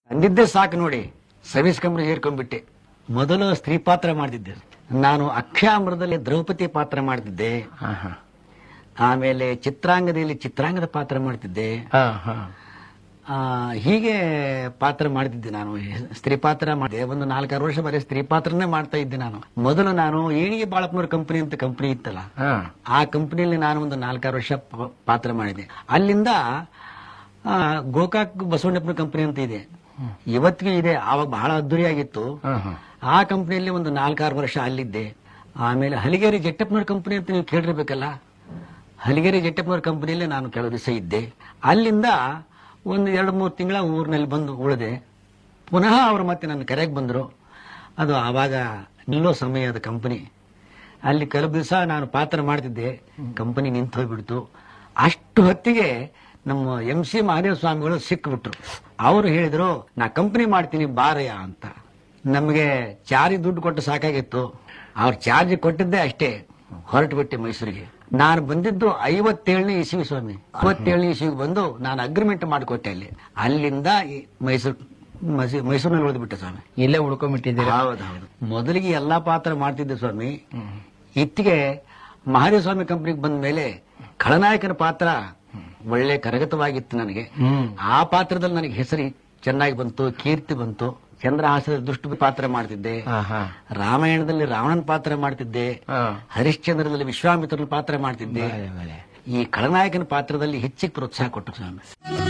ಅಂದಿದ್ದೇ ಸಾಕು ನೋಡಿ service company ಸೇರ್ಕೊಂಡ್ಬಿಟ್ಟೆ ಮೊದಲು ಸ್ತ್ರೀ ಪಾತ್ರ ಮಾಡ್ತಿದ್ದೆ ನಾನು ಅಕ್ಷಾಮೃತದಲ್ಲಿ ದ್ರೌಪದಿ ಪಾತ್ರ ಮಾಡ್ತಿದ್ದೆ ಹಾ ಹಾ ಆಮೇಲೆ ಚಿತ್ರಾಂಗದಲ್ಲಿ ಚಿತ್ರಾಂಗದ ಪಾತ್ರ ಮಾಡ್ತಿದ್ದೆ ಹಾ ಹಾ ಆ, ಹೀಗೆ ಪಾತ್ರ ಮಾಡ್ತಿದ್ದೆ ನಾನು ಸ್ತ್ರೀ ಪಾತ್ರ ಮಾಡಿದೆ ಒಂದು ನಾಲ್ಕಾರು ವರ್ಷ ಬರೀ ಸ್ತ್ರೀ ಪಾತ್ರನೇ ಮಾಡ್ತಾ ಇದ್ದೆ ನಾನು ಮೊದಲು ನಾನು ಏಣಿಗೆ ಬಾಳಪ್ಪನವ್ರ ಕಂಪನಿ ಅಂತ ಕಂಪನಿ ಇತ್ತಲ್ಲ ಹಾ ಆ ಕಂಪನಿಯಲ್ಲಿ ನಾನು ಒಂದು ನಾಲ್ಕಾರು ವರ್ಷ ಪ- ಪಾತ್ರ ಮಾಡಿದೆ ಅಲ್ಲಿಂದ ಆ, ಗೋಕಾಕ್ ಬಸವಣ್ಣಪ್ಪನ ಕಂಪನಿ ಅಂತ ಇದೆ ಇವತ್ತಿಗೂ ಇದೆ ಆವಾಗ ಬಹಳ ಅದ್ದೂರಿಯಾಗಿತ್ತು ಹಾ ಹಾ ಆ ಕಂಪನಿಯಲ್ಲಿ ಒಂದು ನಾಲ್ಕಾರು ವರ್ಷ ಅಲ್ಲಿದ್ದೆ ಆಮೇಲೆ ಹಲಿಗೇರಿ ಜಟ್ಟಪ್ಪನವ್ರ ಕಂಪನಿ ಅಂತ ನೀವು ಕೇಳಿರ್ಬೇಕಲ್ಲ ಹಲಿಗೇರಿ ಜಟ್ಟಪ್ಪನವ್ರ ಕಂಪನಿಯಲ್ಲಿ ನಾನು ಕೆಲವು ದಿವಸ ಇದ್ದೆ ಅಲ್ಲಿಂದ ಒಂದು ಎರಡು ಮೂರು ತಿಂಗಳ ಊರಿನಲ್ಲಿ ಬಂದು ಉಳಿದೆ ಪುನಃ ಅವರು ಮತ್ತೆ ನನ್ನ ಕರೆಗೆ ಬಂದರು ಅದು ಆವಾಗ ನಿಲ್ಲೋ ಸಮಯ ಅದು ಕಂಪನಿ ಅಲ್ಲಿ ಕೆಲವು ದಿವಸ ನಾನು ಪಾತ್ರ ಮಾಡ್ತಿದ್ದೆ ಕಂಪನಿ ನಿಂತು ಹೋಗ್ಬಿಡ್ತು ಅಷ್ಟು ಹೊತ್ತಿಗೆ ನಮ್ಮ ಎಂ ಸಿ ಮಹಾದೇವ ಸ್ವಾಮಿಗಳು ಸಿಕ್ಬಿಟ್ರು ಅವರು ಹೇಳಿದ್ರು ನಾ ಕಂಪನಿ ಮಾಡ್ತೀನಿ ಬಾರಯ್ಯ ಅಂತ ನಮಗೆ ಚಾರಿ ದುಡ್ಡು ಕೊಟ್ಟು ಸಾಕಾಗಿತ್ತು ಅವ್ರು ಚಾರ್ಜ್ ಕೊಟ್ಟಿದ್ದೆ ಅಷ್ಟೇ ಹೊರಟು ಬಿಟ್ಟೆ ಮೈಸೂರಿಗೆ ನಾನು ಬಂದಿದ್ದು ಐವತ್ತೇಳನೇ ಇಸ್ವಿ ಸ್ವಾಮಿ ಐವತ್ತೇಳನೇ ಇಸ್ವಿಗೆ ಬಂದು ನಾನು ಅಗ್ರಿಮೆಂಟ್ ಮಾಡಿಕೊಟ್ಟೆ ಅಲ್ಲಿ ಅಲ್ಲಿಂದ ಈ ಮೈಸೂರು ಮೈಸೂ- ಮೈಸೂರಿನಲ್ಲಿ ಉಳಿದ್ಬಿಟ್ಟೆ ಸ್ವಾಮಿ ಇಲ್ಲೇ ಉಳ್ಕೊಂಡ್ಬಿಟ್ಟಿದ್ದೀರಾ ಹೌದು ಹೌದು ಮೊದಲಿಗೆ ಎಲ್ಲಾ ಪಾತ್ರ ಮಾಡ್ತಿದ್ದೆ ಸ್ವಾಮಿ ಇತ್ತಿಗೆ ಮಹಾದೇವ ಸ್ವಾಮಿ ಕಂಪ್ನಿಗೆ ಬಂದ ಮೇಲೆ ಖಳನಾಯಕನ ಪಾತ್ರ ಒಳ್ಳೆ ಕರಗತವಾಗಿತ್ತು ನನಗೆ ಹ್ಮ್ ಆ ಪಾತ್ರದಲ್ಲಿ ನನಗೆ ಹೆಸರು ಚೆನ್ನಾಗಿ ಬಂತು ಕೀರ್ತಿ ಬಂತು ಚಂದ್ರಹಾಸದ ದುಷ್ಟ ಪಾತ್ರ ಮಾಡ್ತಿದ್ದೆ ಹಾ ಹಾ ರಾಮಾಯಣದಲ್ಲಿ ರಾವಣನ ಪಾತ್ರ ಮಾಡ್ತಿದ್ದೆ ಹಾ ಹರಿಶ್ಚಂದ್ರದಲ್ಲಿ ವಿಶ್ವಾಮಿತ್ರನ ಪಾತ್ರ ಮಾಡ್ತಿದ್ದೆ ಬಲೆ, ಬಲೆ. ಈ ಖಳನಾಯಕನ ಪಾತ್ರದಲ್ಲಿ ಹೆಚ್ಚಿಗೆ ಪ್ರೋತ್ಸಾಹ ಕೊಟ್ಟರು ಸ್ವಾಮಿ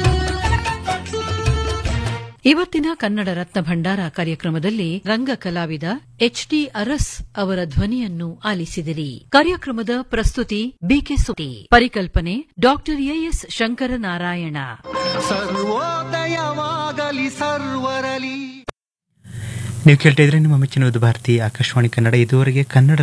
ಇವತ್ತಿನ ಕನ್ನಡ ರತ್ನ ಭಂಡಾರ ಕಾರ್ಯಕ್ರಮದಲ್ಲಿ ರಂಗ ಕಲಾವಿದ ಎಚ್ ಡಿ ಅರಸ್ ಅವರ ಧ್ವನಿಯನ್ನು ಆಲಿಸಿದಿರಿ ಕಾರ್ಯಕ್ರಮದ ಪ್ರಸ್ತುತಿ ಬಿಕೆ ಸುಟಿ ಪರಿಕಲ್ಪನೆ ಡಾಕ್ಟರ್ ಎಎಸ್ ಶಂಕರನಾರಾಯಣ ಸರ್ವೋದಯವಾಗಲಿ ಸರ್ವರಲಿ ನೀವು ಕೇಳ್ತಾ ಇದ್ರೆ ನಿಮ್ಮ ಮೆಚ್ಚಿನ ಭಾರತಿ ಆಕಾಶವಾಣಿ ಕನ್ನಡ ಇದುವರೆಗೆ ಕನ್ನಡ